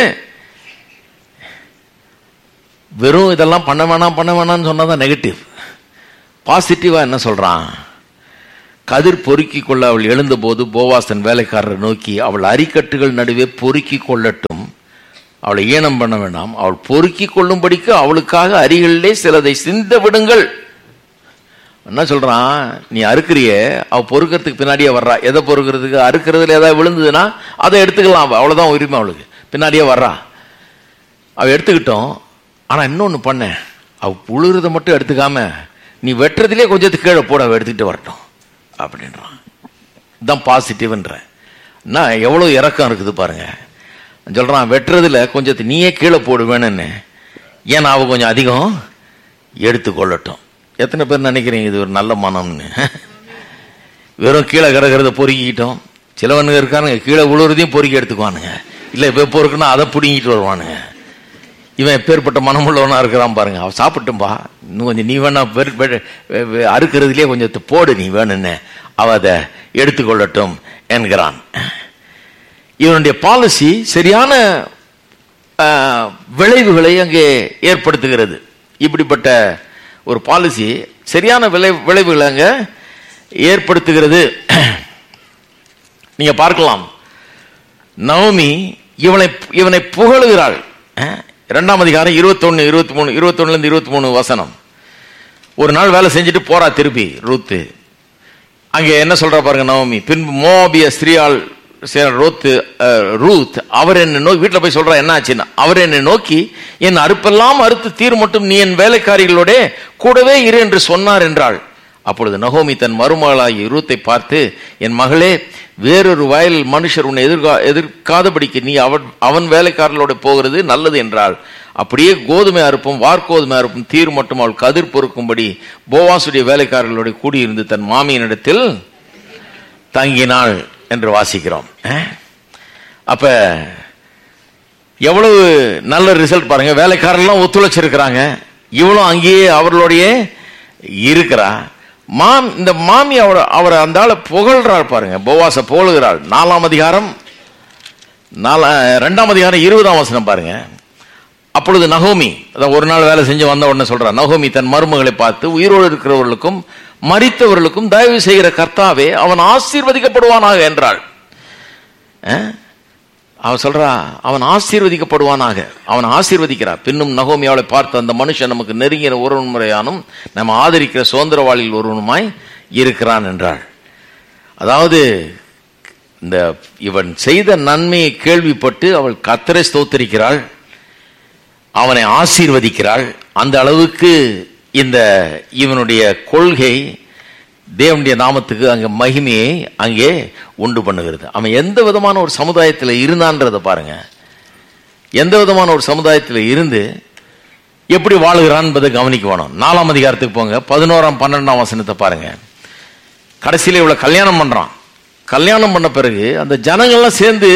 வெறும் இதெல்லாம் பண்ண வேணாம் பண்ண வேணாம்னு சொன்னாதான் நெகட்டிவ் பாசிட்டிவா என்ன சொல்றான் கதிர் பொறுக்கிக் கொள்ள அவள் எழுந்தபோது போவாசன் வேலைக்காரரை நோக்கி அவள் அரிக்கட்டுகள் நடுவே பொறுக்கிக் கொள்ளட்டும் அவளை ஈனம் பண்ண வேண்டாம் அவள் பொறுக்கிக் கொள்ளும்படிக்கு அவளுக்காக அரிகளிலே சிலதை சிந்த விடுங்கள் என்ன சொல்றான் நீ அறுக்கிறிய அவ பொறுக்கிறதுக்கு பின்னாடியே வர்றா எதை பொறுக்கிறதுக்கு அறுக்கிறதுல ஏதாவது விழுந்ததுன்னா அதை எடுத்துக்கலாம் அவ. அவ்வளவுதான் உரிமை அவளுக்கு பின்னாடியே வர்றா அவ எடுத்துக்கிட்டோம் ஆனா இன்னொன்னு பண்ண அவ புழுறத மட்டும் எடுத்துக்காம நீ வெட்டுறதுலயே கொஞ்சத்துக்கு கீழே போட அவ எடுத்துக்கிட்டு வரட்டும் அப்படின்றான் இதுதான் பாசிட்டிவ்ன்ற நான் எவ்வளவு இறக்கம் இருக்குது பாருங்க சொல்றான் வெட்டுறதுல கொஞ்சத்தை நீயே கீழே போடு வேணும்னு ஏன்னா அவ கொஞ்சம் அதிகம் எடுத்துக்கொள்ளட்டும் எத்தனை பேர் நினைக்கிறீங்க இது ஒரு நல்ல மனம்னு வெறும் கீழே கிடக்கிறத பொறுக்கிக்கிட்டோம் சிலவனுங்க இருக்கானுங்க கீழே விழுறதையும் பொறுக்கி எடுத்துக்குவானுங்க இல்லை இப்போ பொறுக்குன்னா அதை பிடுங்கிட்டு வருவானுங்க இவன் எப்பேற்பட்ட மனமுள்ளவனா இருக்கிறான் பாருங்க அவன் சாப்பிட்டும்பா இன்னும் கொஞ்சம் நீ வேணா வெறு- வெறு- வெ- வெ- அறுக்கிறதுலயே கொஞ்சத்தை போடு நீ வேணும்னு அவ அதை எடுத்துக்கொள்ளட்டும் என்கிறான் இவனுடைய பாலிசி சரியான ஆஹ், விளைவுகளை அங்கே ஏற்படுத்துகிறது இப்படிப்பட்ட ஒரு பாலிசி சரியான விளை விளைவுகளை அங்க ஏற்படுத்துகிறது நீங்க பார்க்கலாம் நவமி இவனை இவனை புகழுகிறாள் அஹ், இரண்டாம் அதிகாரம் இருபத்தொன்னு இருபத்தி மூணு இருபத்தொன்னுல இருந்து இருபத்தி மூணு வசனம் ஒரு நாள் வேலை செஞ்சுட்டு போறா திருப்பி ரூத்து அங்கே என்ன சொல்றா பாருங்க நவமி பின்பு மோபிய ஸ்ரீயால் சே- ரோத்து அஹ், ரூத் அவர் என்ன நோக்கி வீட்டில் போய் சொல்றா என்ன ஆச்சுன்னா அவர் என்னை நோக்கி என் அறுப்பெல்லாம் அறுத்து தீர் மட்டும் நீ என் வேலைக்காரிகளோட கூடவே இரு என்று சொன்னார் என்றாள் அப்பொழுது நகோமி தன் மருமகளாகிய ரூத்தை பார்த்து என் மகளே வேறொரு வயல் மனுஷர் உன்னை எதிர்கா எதிர்க்காதபடிக்கு நீ அவன் அவன் வேலைக்காரர்களோட போகிறது நல்லது என்றாள் அப்படியே கோதுமை அறுப்பும் வார்கோதுமை அறுப்பும் தீர் மட்டும் அவள் கதிர் பொறுக்கும்படி போவாசுடைய வேலைக்காரர்களோட கூடியிருந்து தன் மாமியினிடத்தில் தங்கினாள் என்று வாசிக்கிறோம் அஹ்? அப்ப எவ்வளவு நல்ல ரிசல்ட் பாருங்க வேலைக்காரர்லாம் ஒத்துழைச்சிருக்கிறாங்க இவளும் அங்கேயே அவர்களோடயே இருக்கிறா மாம் இந்த மாமி அவரை அவரை அந்த ஆளை புகழ்றாள் பாருங்க போவாச புகழுகிறாள் நாலாம் அதிகாரம் நாலா ரெண்டாம் அதிகாரம் இருபதாம் வசனம் பாருங்க அப்பொழுது நகோமி அதான் ஒரு நாள் வேலை செஞ்சு வந்த உடனே சொல்றா நகோமி தன் மருமகளை பார்த்து உயிரோடு இருக்கிறவர்களுக்கும் மரித்தவர்களுக்கும் தயவு செய்கிற கர்த்தாவே அவன் ஆசீர்வதிக்கப்படுவானாக என்றாள் அஹ்? அவ சொல்றா அவன் ஆசீர்வதிக்கப்படுவானாக அவன் ஆசீர்வதிக்கிறா பின்னும் நகோமி அவளை பார்த்து அந்த மனுஷன் நமக்கு நெருங்கிற ஒரு முறையானும் நம்ம ஆதரிக்கிற சுதந்திரவாளியில் ஒருவனுமாய் இருக்கிறான் என்றாள் அதாவது இந்த இவன் செய்த நன்மையை கேள்விப்பட்டு அவள் கத்தரை ஸ்தோத்தரிக்கிறாள் அவனை ஆசீர்வதிக்கிறாள் அந்த அளவுக்கு இந்த இவனுடைய கொள்கை தேவனுடைய நாமத்துக்கு அங்க மகிமையை அங்கே உண்டு பண்ணுகிறது அவன் எந்த விதமான ஒரு சமுதாயத்தில் இருந்தான்றதை பாருங்க எந்த விதமான ஒரு சமுதாயத்தில் இருந்து எப்படி வாழுகிறான் என்பதை கவனிக்க வேணும் நாலாம் அதிகாரத்துக்கு போங்க பதினோராம் பன்னெண்டாம் வசனத்தை பாருங்க கடைசியில இவ்வளவு கல்யாணம் பண்றான் கல்யாணம் பண்ண பிறகு அந்த ஜனங்கள்லாம் சேர்ந்து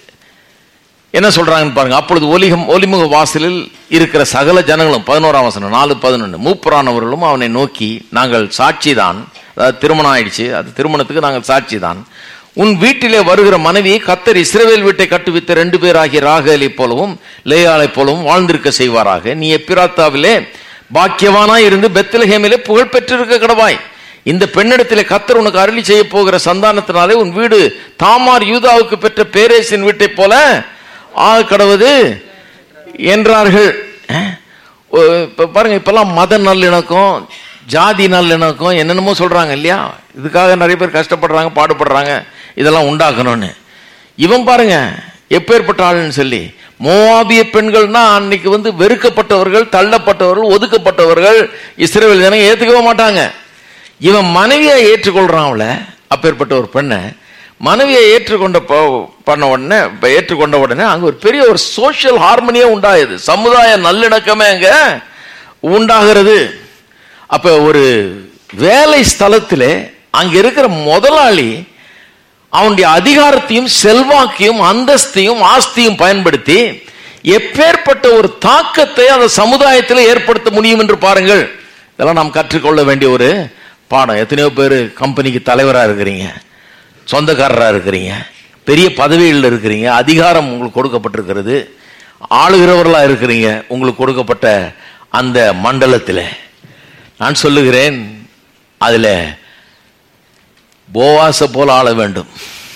என்ன சொல்றாங்கன்னு பாருங்க அப்பொழுது ஒலிகம் ஒலிமுக வாசலில் இருக்கிற சகல ஜனங்களும் பதினோராம் வசனம் நாலு பதினொன்று மூப்புரானவர்களும் அவனை நோக்கி நாங்கள் சாட்சிதான் அதாவது திருமணம் ஆயிடுச்சு அது திருமணத்துக்கு நாங்கள் சாட்சிதான் உன் வீட்டிலே வருகிற மனைவியை கத்தர் இஸ்ரவேல் வீட்டை கட்டுவித்த ரெண்டு பேராகிய ராகலை போலவும் லேயாலை போலவும் வாழ்ந்திருக்க செய்வாராக நீ எப்பிராத்தாவிலே பாக்கியவானாய் இருந்து பெத்லஹேமிலே புகழ் பெற்றிருக்க கடவாய் இந்த பெண்ணிடத்திலே கத்தர் உனக்கு அருளி செய்ய போகிற சந்தானத்தினாலே உன் வீடு தாமார் யூதாவுக்கு பெற்ற பேரேசின் வீட்டைப் போல ஆக கடவுது என்றார்கள் அஹ்? ஒ- இப்ப பாருங்க இப்பெல்லாம் மத நல்லிணக்கம் ஜாதி நல்லிணக்கம் என்னென்னமோ சொல்றாங்க இல்லையா இதுக்காக நிறைய பேர் கஷ்டப்படுறாங்க பாடுபடுறாங்க இதெல்லாம் உண்டாக்கணும்னு இவன் பாருங்க எப்பேற்பட்ட ஆளுன்னு சொல்லி மோவாபிய பெண்கள்னா அன்னைக்கு வந்து வெறுக்கப்பட்டவர்கள் தள்ளப்பட்டவர்கள் ஒதுக்கப்பட்டவர்கள் இஸ்ரேல் ஜனங்க ஏத்துக்கவே மாட்டாங்க இவன் மனைவியை ஏற்றுக்கொள்றான் அவளை அப்பேற்பட்ட ஒரு பெண்ணை மனைவியை ஏற்றுக்கொண்ட ப- பண்ண உடனே இப்ப ஏற்றுக்கொண்ட உடனே அங்க ஒரு பெரிய ஒரு சோஷியல் ஹார்மனியே உண்டாகுது சமுதாய நல்லிணக்கமே அங்க உண்டாகிறது அப்ப ஒரு வேலை ஸ்தலத்திலே அங்க இருக்கிற முதலாளி அவனுடைய அதிகாரத்தையும் செல்வாக்கையும் அந்தஸ்தையும் ஆஸ்தியும் பயன்படுத்தி எப்பேற்பட்ட ஒரு தாக்கத்தை அந்த சமுதாயத்தில் ஏற்படுத்த முடியும் என்று பாருங்கள் இதெல்லாம் நாம் கற்றுக்கொள்ள வேண்டிய ஒரு பாடம் எத்தனையோ பேர் கம்பெனிக்கு தலைவராக இருக்கிறீங்க சொந்தக்காரராக இருக்கிறீங்க பெரிய பதவிகளில் இருக்கிறீங்க அதிகாரம் உங்களுக்கு கொடுக்கப்பட்டிருக்கிறது ஆளுகிறவர்களாக இருக்கிறீங்க உங்களுக்கு கொடுக்கப்பட்ட அந்த மண்டலத்தில் நான் சொல்லுகிறேன் அதில் போவாச போல ஆள வேண்டும்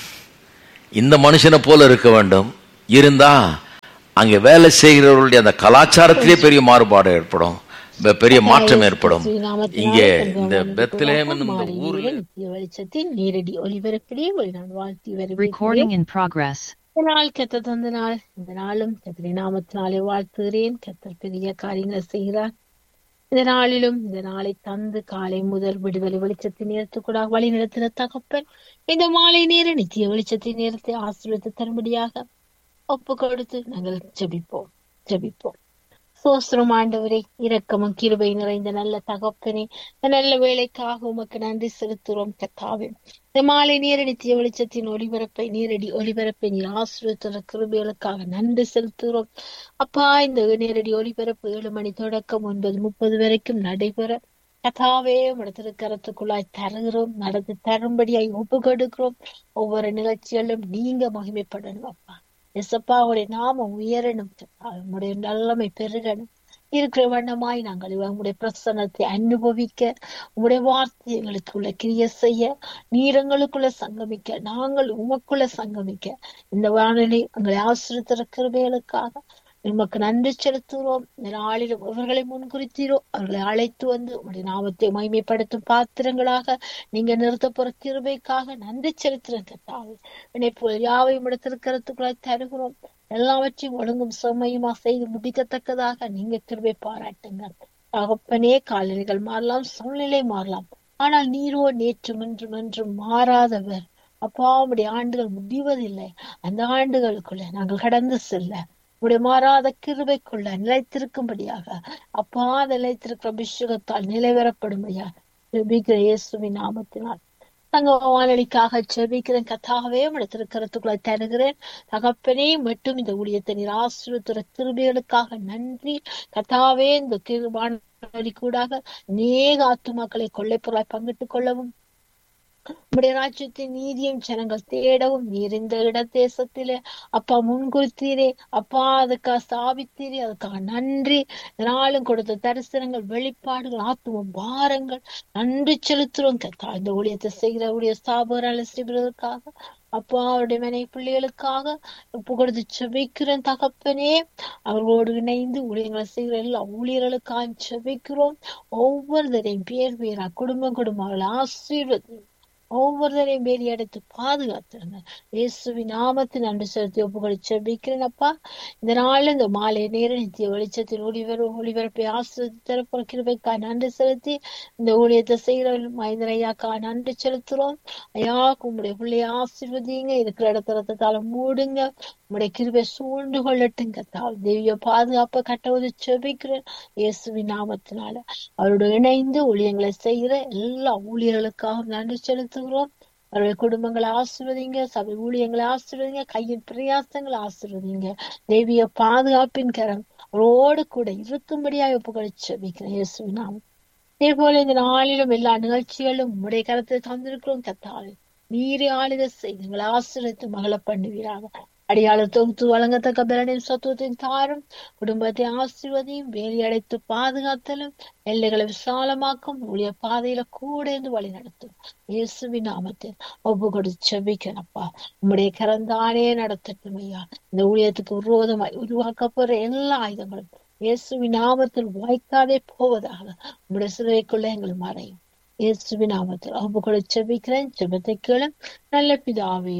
இந்த மனுஷனை போல இருக்க வேண்டும் இருந்தா அங்க வேலை செய்கிறவர்களுடைய அந்த கலாச்சாரத்திலே பெரிய மாறுபாடு ஏற்படும் பெ- பெரிய மாற்றம் ஏற்படும் இங்கே இந்த பெத்லேம் என்னும் இந்த ஊர்ல நித்திய வெளிச்சத்தின் நேரடி ஒளிபரப்பிலே உங்களை நான் வாழ்த்தி வரவேற்கிறேன் Recording in progress. இந்த நாள் கத்த தந்த நாள் இந்த நாளும் கத்தரை நாமத்தினாலே வாழ்த்துகிறேன் கத்தர் பெரிய காரியங்களை செய்கிறார் இந்த நாளிலும் இந்த நாளை தந்து காலை முதல் விடுதலை வெளிச்சத்தின் நேரத்துக்கூட வழி நடத்தின தகப்பன் இந்த மாலை நேர நித்திய வெளிச்சத்தின் நேரத்தை ஆசீர்வதித்து தரும்படியாக ஒப்பு கொடுத்து நாங்கள் ஜெபிப்போம் ஜெபிப்போம் சோஸ்திரம் ஆண்டவரே இரக்கமும் கிருபை நிறைந்த நல்ல தகப்பனே இந்த நல்ல வேலைக்காக உமக்கு நன்றி செலுத்துகிறோம் கத்தாவே இந்த மாலை நேர நித்திய வெளிச்சத்தின் ஒளிபரப்பை நேரடி ஒளிபரப்பை நீர் ஆசிரியத்துற கிருபைகளுக்காக நன்றி செலுத்துகிறோம் அப்பா இந்த நேரடி ஒளிபரப்பு ஏழு மணி தொடக்கம் ஒன்பது முப்பது வரைக்கும் நடைபெற கதாவே கரத்துக்குள்ளாய் தருகிறோம் நடந்து தரும்படியாய் ஒப்பு கொடுக்கிறோம் ஒவ்வொரு நிகழ்ச்சிகளிலும் நீங்க மகிமைப்படணும் அப்பா எசப்பா உடைய நாமம் உயரணும் கர்த்தாவே. உம்முடைய நல்லமை பெருகணும் இருக்கிற வண்ணமாய் நாங்கள் உங்களுடைய பிரசன்னத்தை அனுபவிக்க உங்களுடைய வார்த்தை எங்களுக்குள்ள கிரிய செய்ய நீரங்களுக்குள்ள சங்கமிக்க நாங்கள் உமக்குள்ள சங்கமிக்க இந்த வானிலை எங்களை ஆசிரியத்திற கிருபைகளுக்காக உமக்கு நன்றி செலுத்துகிறோம் இந்த நாளிலும் இவர்களை முன்குறித்தீரோ அவர்களை அழைத்து வந்து உங்களுடைய நாமத்தை மகிமைப்படுத்தும் பாத்திரங்களாக நீங்க நிறுத்த போற கிருபைக்காக நன்றி செலுத்துறேன் கர்த்தாவே இணைப்பு யாவையும் இடத்திருக்கிறதுக்குள்ள தருகிறோம் எல்லாவற்றையும் ஒழுங்கும் செம்மையுமா செய்து முடிக்கத்தக்கதாக நீங்க கிருபை பாராட்டுங்க தகப்பனே காலநிலைகள் மாறலாம் சூழ்நிலை மாறலாம் ஆனால் நீரோ நேற்று இன்றும் என்றும் மாறாதவர் அப்பா உடைய ஆண்டுகள் முடிவதில்லை அந்த ஆண்டுகளுக்குள்ள நாங்கள் கடந்து செல்ல உடைய மாறாத கிருபைக்குள்ள நிலைத்திருக்கும்படியாக அப்பா நிலைத்திருக்கிற அபிஷேகத்தால் நிலைவரப்படும்படியா ஜெபிக்கிற இயேசுவின் நாமத்தினால் தங்க வானொலிக்காக ஜெபிக்கிறேன் கத்தாகவே இடத்திருக்கிறதுக்குள்ள தருகிறேன் தகப்பனே மட்டும் இந்த ஊழியத்தை நீர் ஆசிரியத்துற கிருபைகளுக்காக நன்றி கத்தாவே இந்த கிரு- வானொலி கூடாக அநேக ஆத்துமாக்களை கொள்ளைப்பொருளாய் பங்கிட்டுக் கொள்ளவும் உம்முடைய ராஜ்யத்தின் நீதியும் ஜனங்கள் தேடவும் நீர் இந்த இடதேசத்திலே அப்பா முன்குறித்தீரே அப்பா அதுக்காக ஸ்தாபித்தீரே அதுக்காக நன்றி நாளும் கொடுத்த தரிசனங்கள் வெளிப்பாடுகள் ஆத்தும பாரங்கள் நன்றி செலுத்துறோம் கத்தா இந்த ஊழியத்தை செய்கிற ஊழிய ஸ்தாபகரால செய்வதற்காக அப்பா அவருடைய மனை பிள்ளைகளுக்காக ஒப்பு கொடுத்து செபிக்கிறேன் தகப்பனே அவர்களோடு இணைந்து ஊழியங்களை செய்கிற எல்லா ஊழியர்களுக்காக செபிக்கிறோம் ஒவ்வொருத்தரையும் பேர் பேரா குடும்பம் குடும்பம் அவர்களை ஆசீர்வதி ஒவ்வொருத்தரையும் வேலி அடைத்து பாதுகாத்துருங்க இயேசுவின் நாமத்தில் நன்றி செலுத்தி ஒப்புகளை செபிக்கிறேன் அப்பா இந்த நாள் இந்த மாலை நேர நித்திய வெளிச்சத்தில் ஒளிபர ஒளிபரப்பை ஆசிரியர் தரப்புற கிருபைக்கா நன்றி செலுத்தி இந்த ஊழியத்தை செய்கிற மகேந்திர ஐயாக்கா நன்றி செலுத்துறோம் ஐயா உங்களுடைய பிள்ளைய ஆசீர்வதிங்க இருக்கிற இடத்துல ரத்தத்தால மூடுங்க உங்களுடைய கிருபை சூழ்ந்து கொள்ளட்டுங்க தாள் தெய்வ பாதுகாப்பை கட்டவது செபிக்கிறேன் இயேசுவின் நாமத்தினால அவரோடு இணைந்து ஊழியங்களை செய்கிற எல்லா ஊழியர்களுக்காகவும் நன்றி செலுத்துகிறோம் அவருடைய குடும்பங்களை ஆசிர்வதிங்க சபை ஊழியங்களை ஆசிர்வதிங்க கையின் பிரயாசங்களை ஆசிர்வதிங்க தெய்வீக பாதுகாப்பின் கரம் அவரோடு கூட இருக்கும்படியாக ஒப்புகளை செபிக்கிறேன் இயேசுவின் நாமம் இதே போல இந்த நாளிலும் எல்லா நிகழ்ச்சிகளும் உடைய கரத்தை தந்திருக்கிறோம் கத்தாவே நீரே ஆளுக செய்து எங்களை ஆசிரியத்து மகள பண்ணுவீராக அடியாளர் தொகுத்து வழங்கத்தக்க பலனையும் சத்துவத்தையும் தாரும் குடும்பத்தை ஆசிர்வதியும் வேலி அடைத்து பாதுகாத்தலும் எல்லைகளை விசாலமாக்கும் ஊழிய பாதையில கூட இருந்து வழி நடத்தும் இயேசுவின் நாமத்தில் ஒப்பு கொடுத்து செபிக்கிறப்பா உம்முடைய கரந்தானே நடத்தட்டும் ஐயா இந்த ஊழியத்துக்கு விரோதமாய் உருவாக்கப்படுற எல்லா ஆயுதங்களும் இயேசுவின் நாமத்தில் வாய்க்காதே போவதாக உம்முடைய சிறைக்குள்ள எங்களை மறையும் இயேசுவின் நாமத்தில் ஒப்பு கொடுத்து செபிக்கிறேன் ஜெபத்தை கேளு நல்ல பிதாவே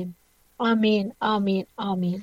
ஆமீன் ஆமீன் ஆமீன்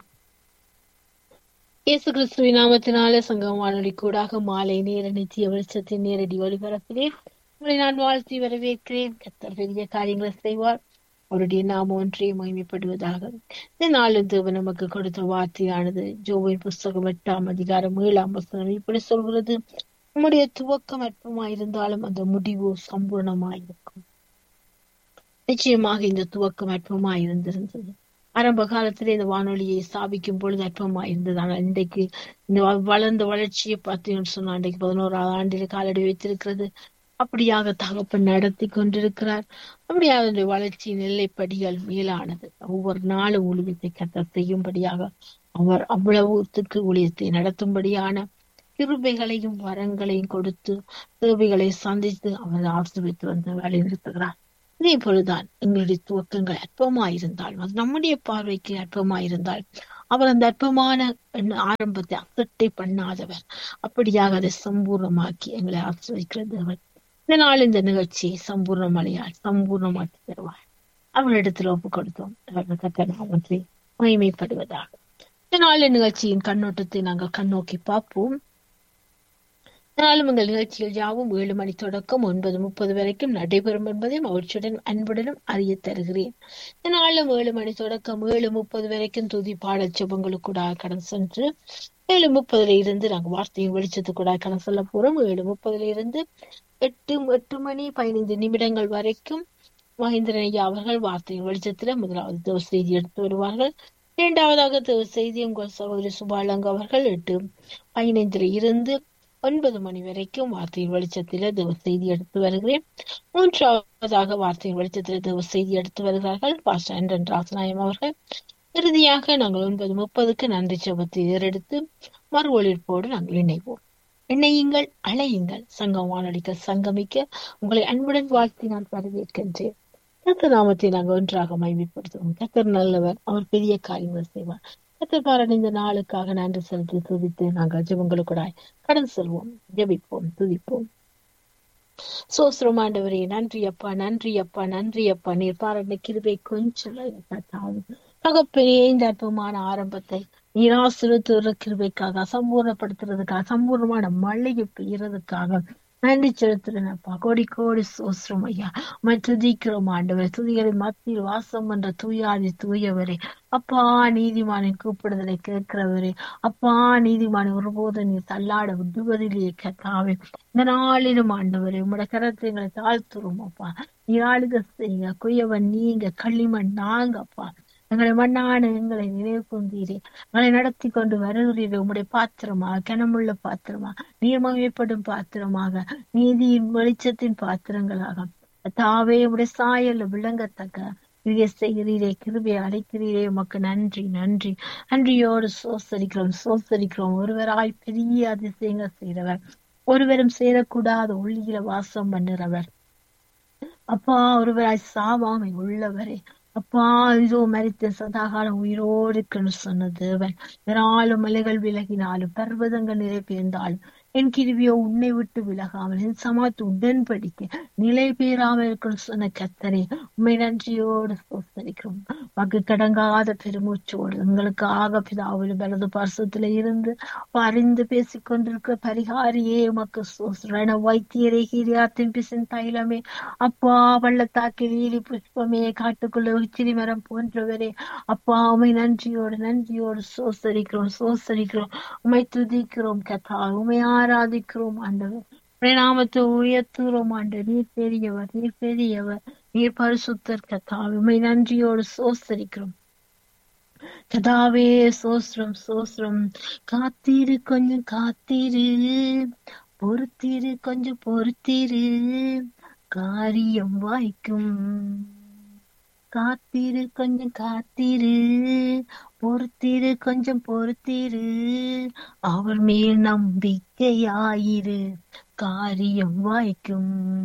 இயேசு கிறிஸ்துவின் நாமத்தினாலே சங்கம் வானொலி கூடாக மாலை நேர நித்திய வெளிச்சத்தின் நேரடி ஒளிபரப்பிலே உங்களை நான் வாழ்த்தி வரவேற்கிறேன் கத்தர் பெரிய காரியங்களை செய்வார் அவருடைய நாமம் ஒன்றே மகிமைப்படுவதாக இந்த நாளும் தேவன் நமக்கு கொடுத்த வார்த்தையானது ஜோவின் புஸ்தகம் எட்டாம் அதிகாரம் ஏழாம் வசனம் இப்படி சொல்கிறது நம்முடைய துவக்கம் அற்பமாயிருந்தாலும் அந்த முடிவு சம்பூர்ணமாயிருக்கும் நிச்சயமாக இந்த துவக்கம் அற்பமாய் இருந்திருந்தது ஆரம்ப காலத்திலே இந்த வானொலியை ஸ்தாபிக்கும் பொழுது அற்பமாய் இருந்தது ஆனால் இன்றைக்கு இந்த வ- வளர்ந்த வளர்ச்சியை பார்த்தீங்கன்னு சொன்னா இன்றைக்கு பதினோராவது ஆண்டில் காலடி வைத்திருக்கிறது அப்படியாக தகப்பன் நடத்தி கொண்டிருக்கிறார் அப்படியாக அதனுடைய வளர்ச்சியின் எல்லைப்படிகள் மேலானது ஒவ்வொரு நாளும் ஊழியத்தை கத்த செய்யும்படியாக அவர் அவ்வளவுத்துக்கு ஊழியத்தை நடத்தும்படியான கிருபைகளையும் வரங்களையும் கொடுத்து தேவைகளை சந்தித்து அவர் ஆசிர்வித்து வந்து வழி நிறுத்துகிறார் இதே போலதான் எங்களுடைய துவக்கங்கள் அற்பமாயிருந்தாலும் அது நம்முடைய பார்வைக்கு அற்பமாயிருந்தால் அவர் அந்த அற்பமான ஆரம்பத்தை அசட்டை பண்ணாதவர் அப்படியாக அதை சம்பூர்ணமாக்கி எங்களை ஆசிரியக்கிறது அவர் இந்த நாள் இந்த நிகழ்ச்சியை சம்பூர்ணமலையால் சம்பூர்ணமாக்கி தருவார் அவரிடத்தில் ஒப்பு கொடுத்தோம் அவர்கள் கத்த நாமத்தை மகிமைப்படுவதாக இந்த நாள் நிகழ்ச்சியின் கண்ணோட்டத்தை நாங்கள் கண்ணோக்கி பார்ப்போம் நாளும் எங்கள் நிகழ்ச்சிகள் யாவும் ஏழு மணி தொடக்கம் ஒன்பது முப்பது வரைக்கும் நடைபெறும் என்பதையும் அவற்றுடன் அன்புடனும் அறிய தருகிறேன் இந்த நாளும் ஏழு மணி தொடக்கம் ஏழு முப்பது வரைக்கும் துதி பாடல் செபங்களுக்கூட கடன் சென்று ஏழு முப்பதுல இருந்து நாங்கள் வார்த்தையின் வெளிச்சத்துக்கூட கடன் சொல்ல போறோம் ஏழு முப்பதுல இருந்து எட்டு எட்டு மணி பதினைந்து நிமிடங்கள் வரைக்கும் மகேந்திரன் ஐயா அவர்கள் வார்த்தையின் வெளிச்சத்துல முதலாவது தேவ செய்தி எடுத்து வருவார்கள் இரண்டாவதாக தேவ செய்தி உங்கள் சகோதரி சுபாலங்க அவர்கள் எட்டு பதினைந்துல இருந்து ஒன்பது மணி வரைக்கும் வார்த்தையின் வெளிச்சத்தில தேவ செய்தி எடுத்து வருகிறேன் மூன்றாவதாக வார்த்தையின் வெளிச்சத்தில தேவ செய்தி எடுத்து வருகிறார்கள் பாஸ்டர் ஆண்டன் ராசநாயம் அவர்கள் இறுதியாக நாங்கள் ஒன்பது முப்பதுக்கு நன்றி செபத்தை ஏறெடுத்து மறு ஒளிர்ப்போடு நாங்கள் இணைவோம் இணையுங்கள் அழையுங்கள் சங்கம் வானொலிக்க சங்கமிக்க உங்களை அன்புடன் வாழ்த்தி நான் வரவேற்கின்றேன் கத்தர் நாமத்தை நாங்கள் ஒன்றாக மைமைப்படுத்துவோம் கத்தர் நல்லவர் அவர் பெரிய காரியங்கள் செய்வார் கத்தர் பாராட்டு இந்த நாளுக்காக நன்றி செலுத்தி துதித்து நாங்கள் ஜெபங்களுக்கூடாய் கடன் செல்வோம் ஜெபிப்போம் துதிப்போம் சோஸ்திரம் ஆண்டவரே நன்றி அப்பா நன்றி அப்பா நன்றி அப்பா நீர் பாராட்டின கிருபை கொஞ்சம் தகப்பனே இந்த அற்புதமான ஆரம்பத்தை நீராசிரியத்துற கிருபைக்காக சம்பூர்ணப்படுத்துறதுக்காக சம்பூர்ணமான மழையை பெய்யறதுக்காக நன்றி செலுத்துறேன்ப்பா கோடி கோடி சோஸ்திரம் ஐயா உமை துதிக்கிறோம் ஆண்டவர் துதிகளை மத்தியில் வாசம் என்ற தூயாதி தூயவரே அப்பா நீதிமானின் கூப்பிடுதலை கேட்கிறவரே அப்பா நீதிமான் ஒருபோதும் நீ தள்ளாட விடுவதிலேயே கத்தாவே இந்த நாளிலும் ஆண்டவரே உங்களோட கரத்தை எங்களை தாழ்த்துறோம் அப்பா நீ ஆளுக செய்யுங்க குயவன் நீங்க களிமண் நாங்க அப்பா எங்களை மண்ணான எங்களை நினைவு கொண்டீரே எங்களை நடத்தி கொண்டு வருகிறீரே உங்களுடைய பாத்திரமாக கனமுள்ள பாத்திரமா நீர்மகிமைப்படும் பாத்திரமாக நீதியின் வெளிச்சத்தின் பாத்திரங்களாக தாவே உடைய சாயல்ல விளங்கத்தக்க கிரியை செய்கிறீரே கிருபையை அழைக்கிறீரே உமக்கு நன்றி நன்றி நன்றியோடு சோசரிக்கிறோம் சோசரிக்கிறோம் ஒருவராய் பெரிய அதிசயங்கள் செய்கிறவர் ஒருவரும் சேரக்கூடாத ஒளியில வாசம் பண்ணுறவர் அப்பா ஒருவராய் சாவாமை உள்ளவரே அப்பா இதோ மறித்த சதாகாலம் உயிரோடு இருக்குன்னு சொன்ன தேவன் யாரும் மலைகள் விலகினாலும் பர்வதங்கள் நிறைவேர்ந்தாலும் என் கிருவியோ உன்னை விட்டு விலகாமல் என் சமாத்து உடன்படிக்க நிலை பெறாமல் இருக்குன்னு சொன்ன கத்தரே உண்மை நன்றியோடு சோசரிக்கிறோம் மக்கு கடங்காத பெருமூச்சோடு எங்களுக்கு ஆக பிதாவில் வலது பரிசத்துல இருந்து அறிந்து பேசிக் கொண்டிருக்கிற பரிகாரியே உமக்கு சோசரண வைத்தியரே ஹீரியாத்தின் பிசின் தைலமே அப்பா பள்ளத்தாக்கில் ஈலி புஷ்பமே காட்டுக்குள்ள உச்சிரி மரம் போன்றவரே அப்பா உமை நன்றியோடு நன்றியோடு சோசரிக்கிறோம் சோசரிக்கிறோம் உமை துதிக்கிறோம் கதா உமை ஆராதிக்கிறோம் ஆண்டவர் பிரணாமத்தை உயர்த்துகிறோம் ஆண்டவர் நீர் பெரியவர் நீர் பெரியவர் நீர் பரிசுத்தர் கதா உமை நன்றியோடு சோசரிக்கிறோம் கதாவே சோஸ்ரம் சோஸ்ரம் காத்திரு கொஞ்சம் காத்திரு பொறுத்திரு கொஞ்சம் பொறுத்திரு காரியம் வாய்க்கும் காத்திரு கொஞ்சம் காத்திரு பொறுத்திரு கொஞ்சம் பொறுத்திரு அவர் மேல் நம்பிக்கையாயிரு காரியம் வாய்க்கும்